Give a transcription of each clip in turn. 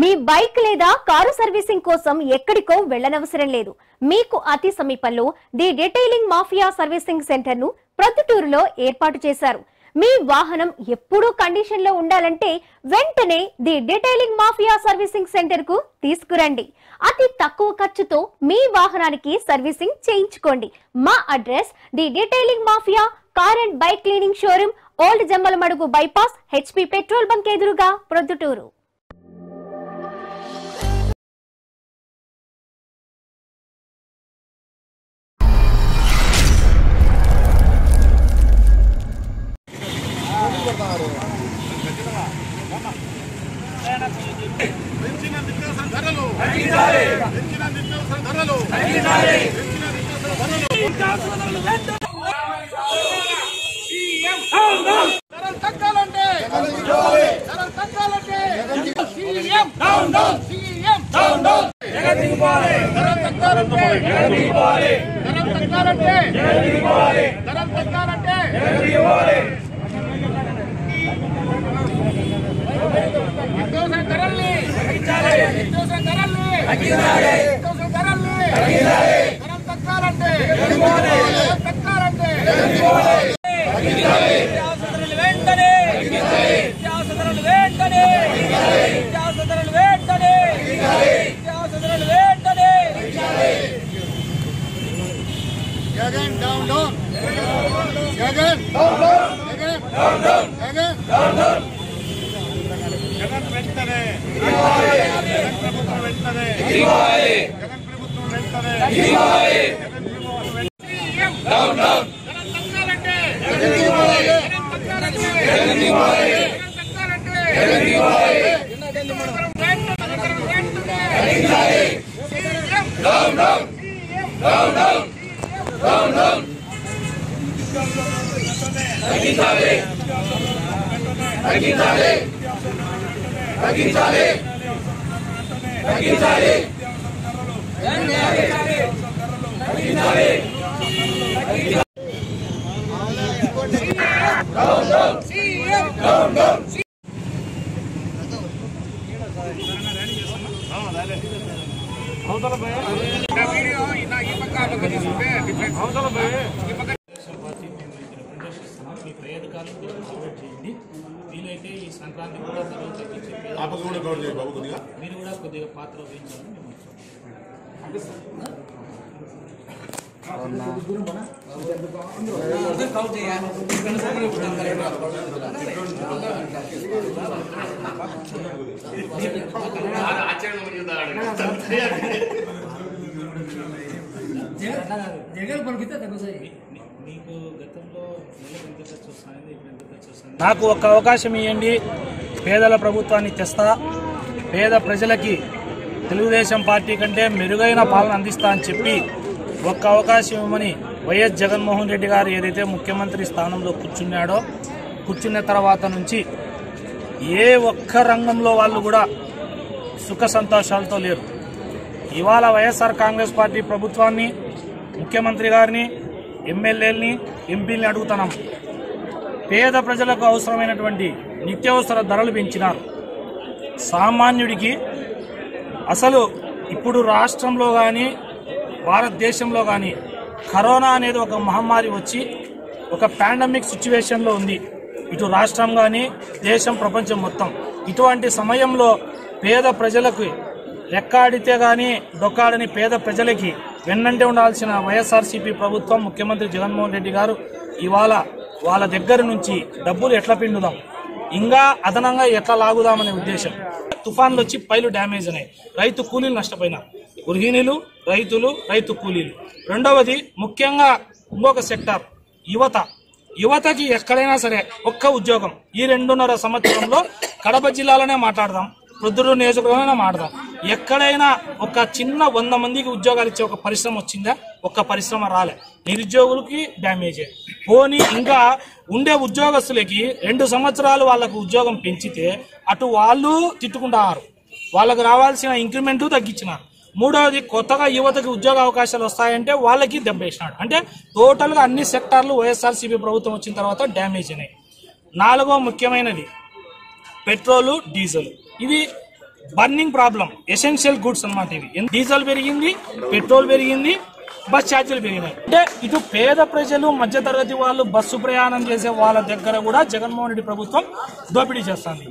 మీ bike లేదా car servicing కోసం ఎక్కడికో వెళ్ళనవసరం లేదు మీకు అతి సమీపంలో the detailing mafia servicing centre ను ప్రొద్దుటూరులో ఏర్పాటు చేశారు మీ వాహనం ఎప్పుడూ కండిషన్ లో ఉండాలంటే వెంటనే the detailing mafia servicing centre కు తీసుకురండి అతి తక్కువ ఖర్చుతో మీ వాహనానికి సర్వీసింగ్ చేయించుకోండి మా address the detailing mafia car and bike cleaning showroom old Jammalamadugu bypass HP petrol bunk ఎదురుగా ప్రొద్దుటూరు పెంచిన నిత్యావసర ధరలు పెంచిన నిత్యావసర ధరలు పెంచిన నిత్యావసర ధరలు ధరలు తగ్గాలంటే ధరలు తగ్గాలంటే సీఎం సీఎం ధరలు తగ్గాలంటే ధరలు తగ్గాలంటే ధరలు తగ్గాలంటే నిత్యావసర ధరల్ని నిత్యావసర ధరల్ని నిత్యావసర ధరల్ని ధరలు తగ్గాలంటే ధరలు తగ్గాలంటే నిత్యావసరాలు వెంటనే నిత్యావసరాలు వెంటనే నిత్యావసరాలు వెంటనే నిత్యావసరాలు వెంటనే జగన్ డౌన్ డౌన్ జగన్ జగన్ జగన్ జగన్ వెంటనే జగన్ ప్రభుత్వం వెంటనే జగన్ ప్రభుత్వం వెంటనే జగన్ ప్రభుత్వం వెంటనే డౌన్ డౌన్ జగన్ తగ్గాలంటే జగన్ తగ్గాలంటే జగన్ తగ్గాలంటే జగన్ వెంటనే CM down down down down down down తగ్గించాలి తగ్గించాలి తగ్గించాలి తగ్గించాలి పార్టీ మేము ఇక్కడ రిప్రజెంటేషన్ ఇస్తున్నాం మీ పై అధికారులు దీన్ని మోటివేట్ చేయండి వీలైతే ఈ సంక్రాంతి కూడా ధరలు తగ్గించి మీరు కూడా కొద్దిగా పాత్ర వహించాలని మేము మీ- మీ- మీకు గతంలో నెలకు ఎంత ఖర్చు వస్తుంది ఇప్పుడు ఎంత ఖర్చు వస్తుంది నాకు ఒక అవకాశం ఇవ్వండి పేదల ప్రభుత్వాన్ని తెస్తా పేద ప్రజలకి తెలుగుదేశం పార్టీ కంటే మెరుగైన పాలన అందిస్తా అని చెప్పి ఒక్క అవకాశం ఇవ్వమని వైఎస్ జగన్మోహన్ రెడ్డి గారు ఏదైతే ముఖ్యమంత్రి స్థానంలో కూర్చున్నాడో కూర్చున్న తర్వాత నుంచి ఏ ఒక్క రంగంలో వాళ్ళు కూడా సుఖ సంతోషాలతో లేరు ఇవాళ వైఎస్ఆర్ కాంగ్రెస్ పార్టీ ప్రభుత్వాన్ని ముఖ్యమంత్రి గారిని ఎమ్మెల్యేలని ఎంపీలని అడుగుతున్నాం పేద ప్రజలకు అవసరమైనటువంటి నిత్యావసర ధరలు పెంచినారు సామాన్యుడికి అసలు ఇప్పుడు రాష్ట్రంలో కానీ భారతదేశంలో కానీ కరోనా అనేది ఒక మహమ్మారి వచ్చి ఒక పాండమిక్ సిచ్యువేషన్లో ఉంది ఇటు రాష్ట్రం కానీ దేశం ప్రపంచం మొత్తం ఇటువంటి సమయంలో పేద ప్రజలకు రెక్కాడితే గాని డొక్కాడని పేద ప్రజలకి వెన్నంటే ఉండాల్సిన వైఎస్ఆర్సీపీ ప్రభుత్వం ముఖ్యమంత్రి జగన్మోహన్ రెడ్డి గారు ఇవాళ వాళ్ళ దగ్గర నుంచి డబ్బులు ఎట్లా పిండుదాం ఇంకా అదనంగా ఎట్లా లాగుదామనే ఉద్దేశం తుఫాన్లు వచ్చి పైలు డ్యామేజ్ అయినాయి రైతు కూలీలు నష్టపోయినారు గృహిణులు రైతులు రైతు కూలీలు రెండవది ముఖ్యంగా ఇంకొక సెక్టార్ యువత యువతకి ఎక్కడైనా సరే ఒక్క ఉద్యోగం ఈ రెండున్నర సంవత్సరంలో కడప జిల్లాలోనే మాట్లాడదాం ప్రొద్దురు నియోజకవర్గంలోనే మాట్లాడదాం ఎక్కడైనా ఒక చిన్న వంద మందికి ఉద్యోగాలు ఇచ్చే ఒక పరిశ్రమ వచ్చిందా ఒక్క పరిశ్రమ రాలే నిరుద్యోగులకి డ్యామేజే పోనీ ఇంకా ఉండే ఉద్యోగస్తులకి రెండు సంవత్సరాలు వాళ్ళకు ఉద్యోగం పెంచితే అటు వాళ్ళు తిట్టుకుంటారు వాళ్ళకు రావాల్సిన ఇంక్రిమెంట్ తగ్గించినారు మూడవది కొత్తగా యువతకి ఉద్యోగ అవకాశాలు వస్తాయంటే వాళ్ళకి దెబ్బేసినాడు అంటే టోటల్ గా అన్ని సెక్టార్లు వైఎస్ఆర్సీపీ ప్రభుత్వం వచ్చిన తర్వాత డ్యామేజ్ అయినాయి నాలుగో ముఖ్యమైనది పెట్రోలు డీజిల్ ఇది బర్నింగ్ ప్రాబ్లం ఎసెన్షియల్ గుడ్స్ అన్నమాట ఇవి ఎన్- డీజిల్ పెరిగింది పెట్రోల్ పెరిగింది బస్ ఛార్జీలు పెరిగినాయి అంటే ఇటు పేద ప్రజలు మధ్యతరగతి వాళ్ళు బస్సు ప్రయాణం చేసే వాళ్ళ దగ్గర కూడా జగన్మోహన్ రెడ్డి ప్రభుత్వం దోపిడీ చేస్తుంది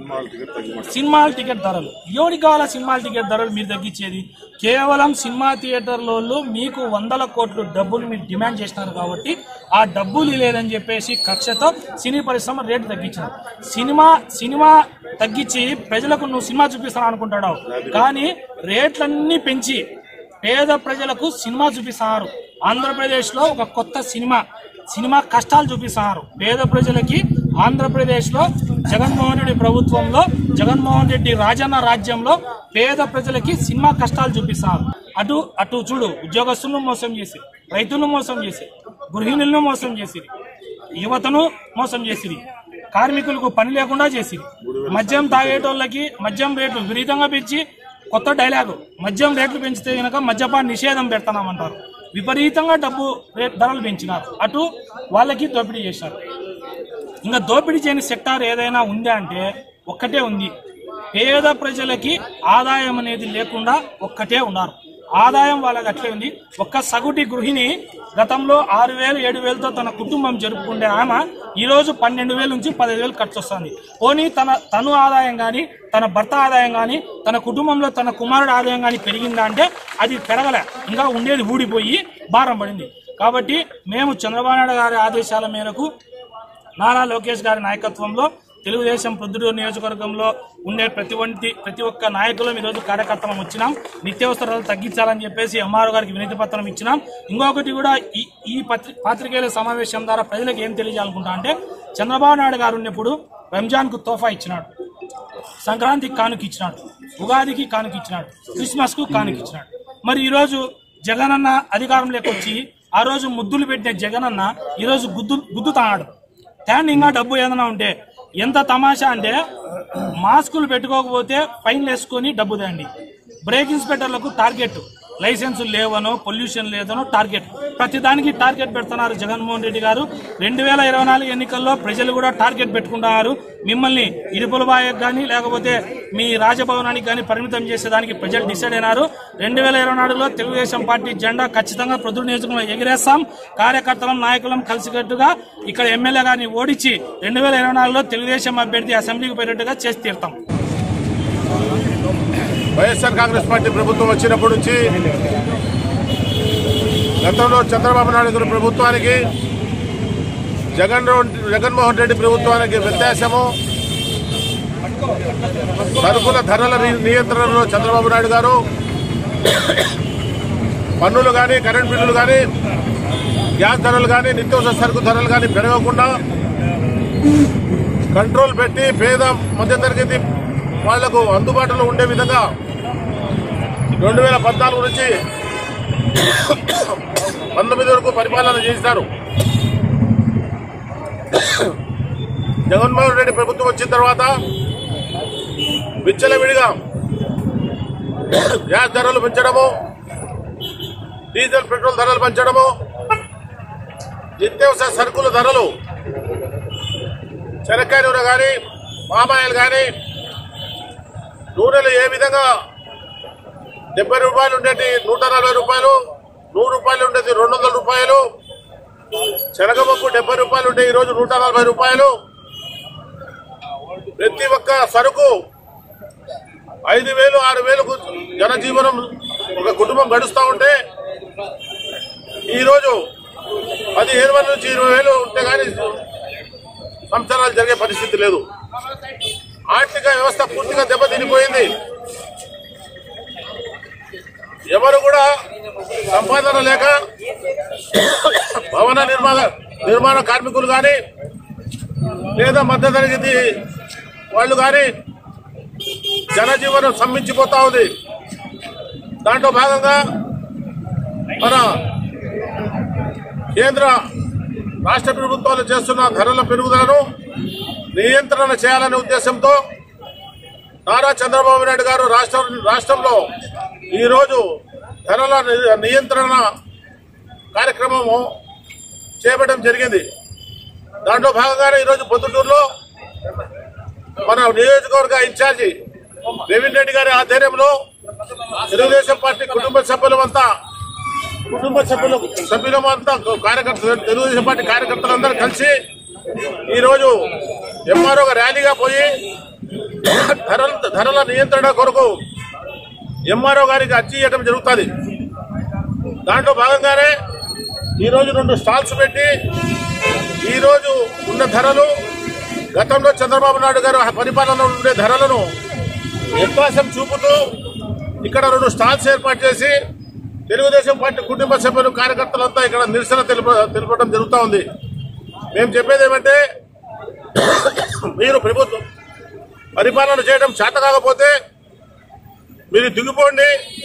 సినిమాల టికెట్ ధరలు ఎవరికి కావాలా సినిమాల టికెట్ ధరలు మీరు తగ్గించేది కేవలం సినిమా థియేటర్లలో మీకు వందల కోట్లు డబ్బులు మీరు డిమాండ్ చేసినారు కాబట్టి ఆ డబ్బులు లేదని చెప్పేసి కక్షతో సినీ పరిశ్రమ రేటు తగ్గించారు సినిమా సినిమా తగ్గించి ప్రజలకు నువ్వు సినిమా చూపిస్తాను అనుకుంటాడు కానీ రేట్లన్నీ పెంచి పేద ప్రజలకు సినిమా చూపిస్తున్నారు ఆంధ్రప్రదేశ్ లో ఒక కొత్త సినిమా సినిమా కష్టాలు చూపిస్తున్నారు పేద ప్రజలకి ఆంధ్రప్రదేశ్ లో జగన్మోహన్ రెడ్డి ప్రభుత్వంలో జగన్మోహన్ రెడ్డి రాజన్న రాజ్యంలో పేద ప్రజలకి సినిమా కష్టాలు చూపిస్తున్నారు అటు అటు చూడు ఉద్యోగస్తులను మోసం చేసి రైతులను మోసం చేసి గృహిణులను మోసం చేసి యువతను మోసం చేసిరి కార్మికులకు పని లేకుండా చేసిరి మద్యం తాగేటోళ్ళకి మద్యం రేట్లు విపరీతంగా పెంచి కొత్త డైలాగు మద్యం రేట్లు పెంచితే కనుక మద్యపాన నిషేధం పెడతామంటారు విపరీతంగా డబ్బు రేట్ ధరలు పెంచినారు అటు వాళ్ళకి దోపిడీ చేశారు ఇంకా దోపిడీ చేయని సెక్టార్ ఏదైనా ఉందా అంటే ఒక్కటే ఉంది పేద ప్రజలకి ఆదాయం అనేది లేకుండా ఒక్కటే ఉన్నారు ఆదాయం వాళ్ళకి అట్లే ఉంది ఒక్క సగుటి గృహిణి గతంలో ఆరు వేలు ఏడు వేలతో తన కుటుంబం జరుపుకుండే ఆమె ఈ రోజు పన్నెండు వేల నుంచి పదిహేను వేలు ఖర్చు వస్తుంది పోనీ తన తను ఆదాయం కానీ తన భర్త ఆదాయం కానీ తన కుటుంబంలో తన కుమారుడు ఆదాయం కానీ పెరిగిందా అంటే అది పెరగలే ఇంకా ఉండేది ఊడిపోయి భారం పడింది కాబట్టి మేము చంద్రబాబు నాయుడు గారి ఆదేశాల మేరకు నారా లోకేష్ గారి నాయకత్వంలో తెలుగుదేశం ప్రొద్దుటూరు నియోజకవర్గంలో ఉండే ప్రతి వంటి ప్రతి ఒక్క నాయకులం ఈరోజు కార్యకర్తలం వచ్చినాం నిత్యావసరాలు తగ్గించాలని చెప్పేసి ఎంఆర్ఓ గారికి వినతి పత్రం ఇచ్చినాం ఇంకొకటి కూడా ఈ ఈ పత్రి పాత్రికేయుల సమావేశం ద్వారా ప్రజలకు ఏం తెలియజాలనుకుంటా అంటే చంద్రబాబు నాయుడు గారు ఉన్నప్పుడు రంజాన్ కు తోఫా ఇచ్చినాడు సంక్రాంతికి కానుక ఇచ్చినాడు ఉగాదికి కానుక ఇచ్చినాడు క్రిస్మస్ కు కానుక ఇచ్చినాడు మరి ఈ రోజు జగనన్న అధికారంలోకి వచ్చి ఆ రోజు ముద్దులు పెట్టిన జగనన్న ఈ రోజు గుద్దు గుద్దుతాడు ట్యాండ్ ఇంకా డబ్బు ఏదైనా ఉంటే ఎంత తమాషా అంటే మాస్కులు పెట్టుకోకపోతే ఫైన్ వేసుకొని డబ్బు తేండి బ్రేక్ ఇన్స్పెక్టర్లకు టార్గెట్ లైసెన్సులు లేవనో పొల్యూషన్ లేదనో టార్గెట్ ప్రతి దానికి టార్గెట్ పెడుతున్నారు జగన్మోహన్ రెడ్డి గారు రెండు వేల ఇరవై నాలుగు ఎన్నికల్లో ప్రజలు కూడా టార్గెట్ పెట్టుకుంటున్నారు మిమ్మల్ని ఇరుపుల బాయకు కానీ లేకపోతే మీ రాజభవనానికి కానీ పరిమితం చేసేదానికి ప్రజలు డిసైడ్ అయినారు రెండు వేల ఇరవై నాలుగులో తెలుగుదేశం పార్టీ జెండా ఖచ్చితంగా ప్రొద్దు నియోజకవర్గంలో ఎగిరేస్తాం కార్యకర్తలం నాయకులం కలిసికట్టుగా ఇక్కడ ఎమ్మెల్యే గారిని ఓడించి రెండు వేల ఇరవై నాలుగులో తెలుగుదేశం అభ్యర్థి అసెంబ్లీకి పోయేట్టుగా చేసి తీరుతాం వైఎస్ఆర్ కాంగ్రెస్ పార్టీ ప్రభుత్వం వచ్చినప్పటి నుంచి గతంలో చంద్రబాబు నాయుడు గారి ప్రభుత్వానికి జగన్ జగన్మోహన్ రెడ్డి ప్రభుత్వానికి వ్యత్యాసము సరుకుల ధరల ని- నియంత్రణలో చంద్రబాబు నాయుడు గారు పన్నులు కానీ కరెంట్ బిల్లులు కానీ గ్యాస్ ధరలు కానీ నిత్యావసర సరుకు ధరలు కానీ పెరగకుండా కంట్రోల్ పెట్టి పేద మధ్యతరగతి వాళ్లకు అందుబాటులో ఉండే విధంగా రెండు వేల పద్నాలుగు నుంచి పంతొమ్మిది వరకు పరిపాలన చేశారు జగన్మోహన్ రెడ్డి ప్రభుత్వం వచ్చిన తర్వాత విచ్చలవిడిగా గ్యాస్ ధరలు పెంచడము డీజిల్ పెట్రోల్ ధరలు పెంచడము నిత్యావసర సరుకుల ధరలు శనక్కాయ నూనె కానీ పామాయిల్ కానీ నూనెలు ఏ విధంగా డెబ్బై రూపాయలు ఉండేది నూట నలభై రూపాయలు నూరు రూపాయలు ఉండేది రెండు వందల రూపాయలు శనగపప్పు డెబ్బై రూపాయలు ఉంటే ఈ రోజు నూట నలభై రూపాయలు ప్రతి ఒక్క సరుకు ఐదు వేలు ఆరు వేలకు జనజీవనం ఒక కుటుంబం గడుస్తూ ఉంటే ఈరోజు పదిహేను వేల నుంచి ఇరవై వేలు ఉంటే కానీ సంసారాలు జరిగే పరిస్థితి లేదు ఆర్థిక వ్యవస్థ పూర్తిగా దెబ్బతినిపోయింది ఎవరు కూడా సంపాదన లేక భవన నిర్మాణ నిర్మాణ కార్మికులు కానీ లేదా మధ్యతరగతి వాళ్ళు కానీ జనజీవనం స్తంభించిపోతా ఉంది దాంట్లో భాగంగా మన కేంద్ర రాష్ట్ర ప్రభుత్వాలు చేస్తున్న ధరల పెరుగుదలను నియంత్రణ చేయాలనే ఉద్దేశంతో నారా చంద్రబాబు నాయుడు గారు రాష్ట్ర రాష్ట్రంలో ఈరోజు ధరల ని- నియంత్రణ కార్యక్రమము చేపట్టడం జరిగింది దాంట్లో భాగంగానే ఈరోజు పొద్దుటూరులో మన నియోజకవర్గ ఇన్ఛార్జి రేవంత్ రెడ్డి గారి ఆధ్వర్యంలో తెలుగుదేశం పార్టీ కుటుంబ సభ్యులమంతా కుటుంబ సభ్యులు సభ్యులమంతా కార్యకర్తలు తెలుగుదేశం పార్టీ కార్యకర్తలందరూ కలిసి ఈ రోజు ఎంఆర్ఓ ర్యాలీగా పోయి ధరల ధరల నియంత్రణ కొరకు ఎంఆర్ఓ గారికి అర్జీ ఇవ్వడం జరుగుతుంది దాంట్లో భాగంగానే ఈ రోజు రెండు స్టాల్స్ పెట్టి ఈ రోజు ఉన్న ధరలు గతంలో చంద్రబాబు నాయుడు గారు పరిపాలనలో ఉండే ధరలను వ్యత్యాసం చూపుతూ ఇక్కడ రెండు స్టాల్స్ ఏర్పాటు చేసి తెలుగుదేశం పార్టీ కుటుంబ సభ్యులు కార్యకర్తలంతా ఇక్కడ నిరసన తెలుప తెలుపడం జరుగుతూ ఉంది మేము చెప్పేది ఏమంటే మీరు ప్రభుత్వం పరిపాలన చేయడం చేత కాకపోతే మీరు దిగిపోండి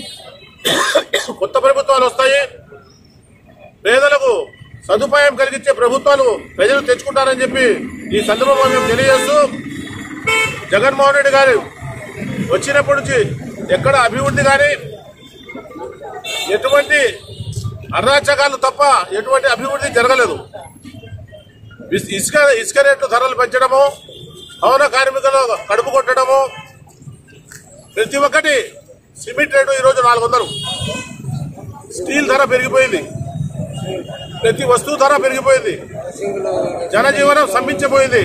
కొత్త ప్రభుత్వాలు వస్తాయి పేదలకు సదుపాయం కలిగించే ప్రభుత్వాలు ప్రజలు తెచ్చుకుంటారని చెప్పి ఈ సందర్భంలో మేము తెలియజేస్తూ జగన్మోహన్ రెడ్డి గారు వచ్చినప్పటి నుంచి ఎక్కడ అభివృద్ధి కానీ ఎటువంటి అరాచకాలు తప్ప ఎటువంటి అభివృద్ధి జరగలేదు ఇస్- ఇసుక ఇసుక రేట్లు ధరలు పెంచడము భవన కార్మికులు కడుపు కొట్టడము ప్రతి ఒక్కటి సిమెంట్ రేటు ఈరోజు నాలుగు వందలు స్టీల్ ధర పెరిగిపోయింది ప్రతి వస్తువు ధర పెరిగిపోయింది జనజీవనం స్తంభించిపోయింది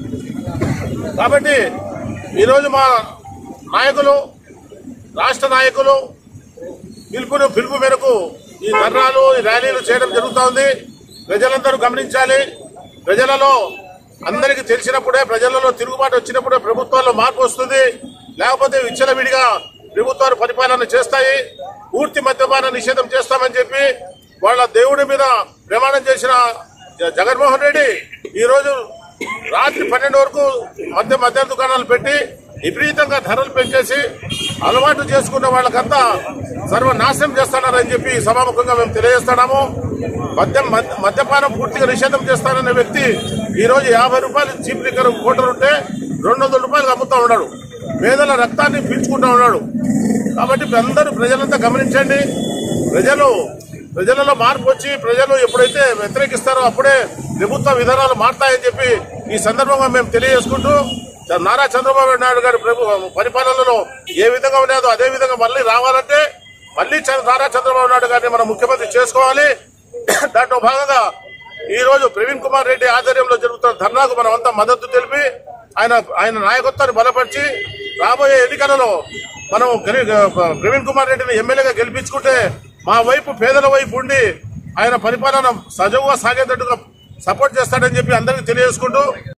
కాబట్టి ఈరోజు మా నాయకులు రాష్ట్ర నాయకులు పిలుపును పిలుపు మేరకు ఈ ధర్నాలు ఈ ర్యాలీలు చేయడం జరుగుతూ ఉంది ప్రజలందరూ గమనించాలి ప్రజలలో అందరికీ తెలిసినప్పుడే ప్రజలలో తిరుగుబాటు వచ్చినప్పుడే ప్రభుత్వాల్లో మార్పు వస్తుంది లేకపోతే విచ్చలవిడిగా ప్రభుత్వాలు పరిపాలన చేస్తాయి పూర్తి మద్యపాన నిషేధం చేస్తామని చెప్పి వాళ్ళ దేవుడి మీద ప్రమాణం చేసిన జ- జగన్మోహన్ రెడ్డి ఈ రోజు రాత్రి పన్నెండు వరకు మద్య మద్య దుకాణాలు పెట్టి విపరీతంగా ధరలు పెంచేసి అలవాటు చేసుకున్న వాళ్ళకంతా సర్వనాశనం చేస్తానని చెప్పి ఈ సభాముఖంగా మేము తెలియజేస్తున్నాము మద్యం మద్య- మద్యపానం పూర్తిగా నిషేధం చేస్తాననే వ్యక్తి ఈ రోజు యాభై రూపాయలు చీప్ లిక్కర్ కోటర్ ఉంటే రెండు వందల రూపాయలు అమ్ముతా ఉన్నాడు పేదల రక్తాన్ని పీల్చుకుంటా ఉన్నాడు కాబట్టి అందరూ ప్రజలంతా గమనించండి ప్రజలు ప్రజలలో మార్పు వచ్చి ప్రజలు ఎప్పుడైతే వ్యతిరేకిస్తారో అప్పుడే ప్రభుత్వ విధానాలు మారుతాయని చెప్పి ఈ సందర్భంగా మేము తెలియజేసుకుంటూ నారా చంద్రబాబు నాయుడు గారి ప్రభు పరిపాలనలో ఏ విధంగా ఉన్నదో అదే విధంగా మళ్ళీ రావాలంటే మళ్ళీ చంద్ర- నారా చంద్రబాబు నాయుడు గారిని మనం ముఖ్యమంత్రి చేసుకోవాలి దాంట్లో భాగంగా ఈ రోజు ప్రవీణ్ కుమార్ రెడ్డి ఆధ్వర్యంలో జరుగుతున్న ధర్నాకు మనం అంతా మద్దతు తెలిపి ఆయన ఆయన నాయకత్వాన్ని బలపరిచి రాబోయే ఎన్నికలలో మనం గెలి- ప్రవీణ్ కుమార్ రెడ్డిని ఎమ్మెల్యేగా గెలిపించుకుంటే మా వైపు పేదల వైపు ఉండి ఆయన పరిపాలన సజవుగా సాగేటట్టుగా సపోర్ట్ చేస్తాడని చెప్పి అందరికీ తెలియజేసుకుంటూ